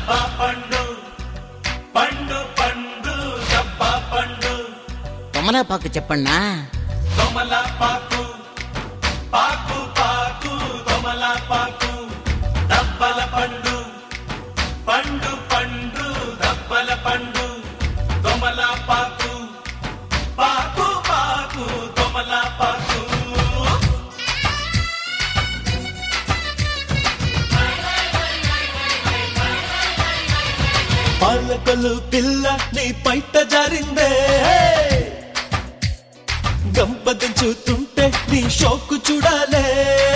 డబ్బా పండు పండు పండు డబ్బా పండు తమలపాకు చెప్పన్నా దొమల పాకు పాకు పాకు దొమల పాకు దబ్బల పండు పండు పండు దబ్బల పండు దొమల పాకు పాకు పాకు దొమల పాకు పాలకలు పిల్ల నీ పైట జారిందే గంపదించుతుంటే నీ షోకు చూడాలే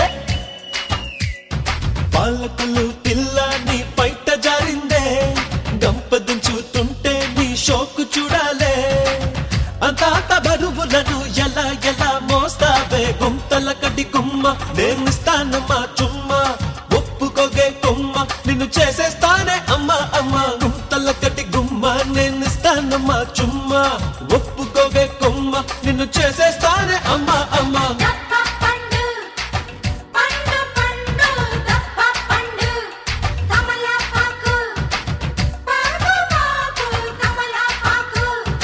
పాలకలు పిల్ల నీ పైట జారిందే గంపదించుతుంటే నీ షోకు చూడాలే అంతాత బరువులను ఎలా ఎలా మోస్తావే గుంతల కడి కుమ్మ నేనిస్తానమ్మా చుమ్మా ఒప్పుకోగే కొమ్మ నిన్ను చేసేస్తానే అమ్మ అమ్మ గుంతల కటి గుమ్మ నేనిస్తానమ్మా చుమ్మా ఒప్పుకోగే కొమ్మ నిన్ను చేసేస్తానే అమ్మ అమ్మ దప్ప పండు పండు పండు దప్ప పండు తమలపాకు పాకు పాకు తమలపాకు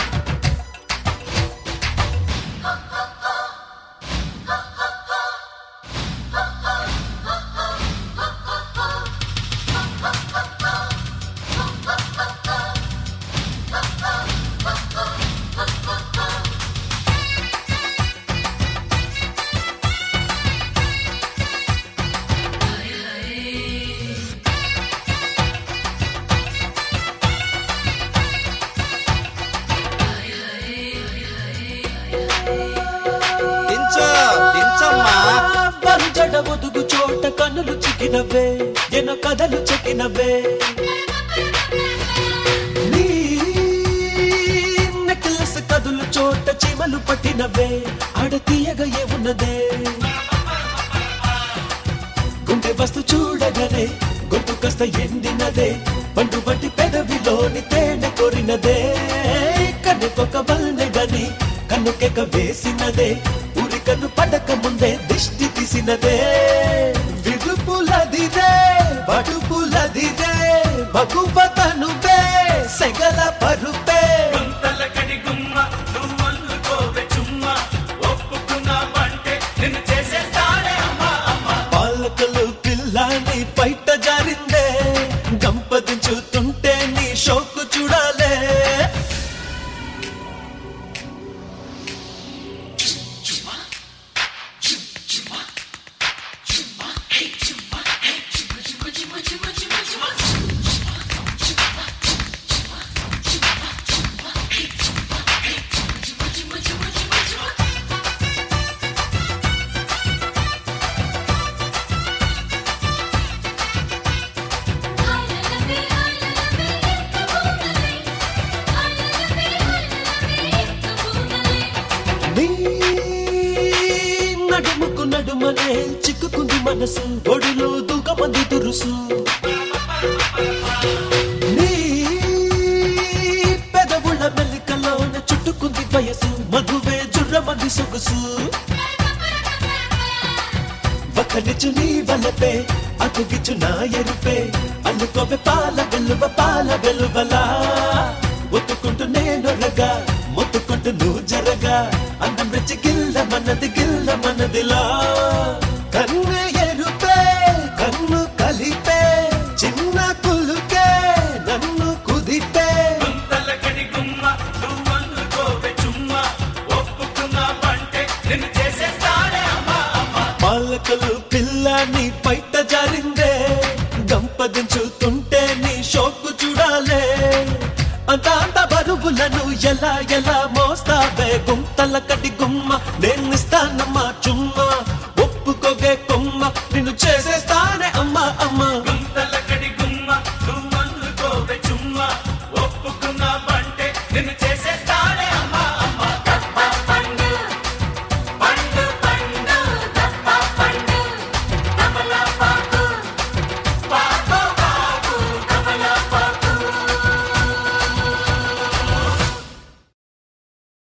దించు దించమ్మా పరుజడ ఒదుగు చోట కన్నులు చిక్కినవే ఎన కథలు చెక్కినవే నీ నెక్లెస్ కదులు చోట చీమలు పట్టినవే ఆడ తీయగా ఏమున్నదే గుండె వస్తు చూడగనే గొంతు కాస్త ఎండినదే పండు బట్టి పెదవిలోని తేనె కొరినదే కన్నుకొక వల్నెగని కన్నుకెక వేసినదే ఉరి కన్ను పడక ముందే దిష్టి తీసినదే విడుపులదిదే బడుపులదిదే మగువతనువే సెగల పరుపే గుంతల కడి గుమ్మ నువ్వల్లుకోవే చుమ్మ ఒప్పుకున్నావంటే నిన్ను చేసేస్తానే అమ్మ అమ్మ పాలకలు పిల్లాని పైట జారిందే గంపదించుతుంటే నీ షోకు చూడాలే నీ నడుముకు నడుమనే చిక్కుకుంది మనసు ఒడిలో దూకమంది దురుసు నీ పెదవుల మెల్లికలోన చుట్టుకుంది వయసు మధువే జుర్రమంది సొగసు ఒకనిచు నీ వలపే అతుగిచు నా ఎరుపే అల్లుకోవే పాల వెలువ పాల వెలువలా ఒత్తుకుంటూ నేను రగా మొత్తుకుంటూ నువ్వు జరగా అందం రెచ్చి గిల్ల మనది గిల్ల మనదిలా కన్ను ఎరుపే కన్ను కలిపే చిన్న కులుకే నన్ను కుదిపే గుంతల కడి గుమ్మ నువ్వల్లుకోవే చుమ్మ ఒప్పుకున్నావంటే నిన్ను చేసేస్తానే అమ్మ అమ్మ పాలకలు పిల్ల నీ పైట జారిందే గంపదించుతుంటే నీ షోకు చూడాలే అంత అంత బరువులను ఎలా ఎలా మోస్తావే గుంతల కటి గుమ్మ నేనిస్తానమ్మ